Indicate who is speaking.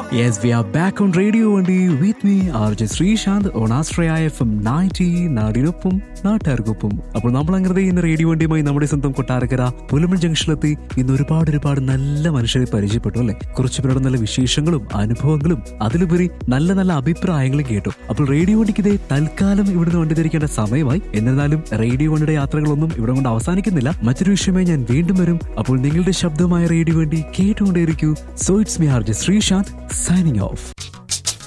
Speaker 1: Yes, we are back on Radio Vandi with me, RJ Sreesanth on Astraya FM 90 നാടിനൊപ്പം നാട്ടുകാർക്കൊപ്പം അപ്പോൾ നമ്മൾ അങ്ങനെ ഇന്ന് റേഡിയോ വണ്ടിയുമായി നമ്മുടെ സ്വന്തം കൊട്ടാരക്കര പുലമൺ ജംഗ്ഷനിലെത്തി ഇന്ന് ഒരുപാട് ഒരുപാട് നല്ല മനുഷ്യരെ പരിചയപ്പെട്ടു അല്ലെ കുറച്ചു പേരുടെ നല്ല വിശേഷങ്ങളും അനുഭവങ്ങളും അതിലുപരി നല്ല നല്ല അഭിപ്രായങ്ങളും കേട്ടു അപ്പോൾ റേഡിയോ വണ്ടിക്ക് ഇതേ തൽക്കാലം ഇവിടുന്ന് വണ്ടി ധരിക്കേണ്ട സമയമായി എന്നിരുന്നാലും റേഡിയോ വണ്ടിയുടെ യാത്രകളൊന്നും ഇവിടെ കൊണ്ട് അവസാനിക്കുന്നില്ല മറ്റൊരു വിഷയമായി ഞാൻ വീണ്ടും വരും അപ്പോൾ നിങ്ങളുടെ ശബ്ദമായ റേഡിയോ വണ്ടി കേട്ടുകൊണ്ടേയിരിക്കൂ so it's me R J Sreesanth signing of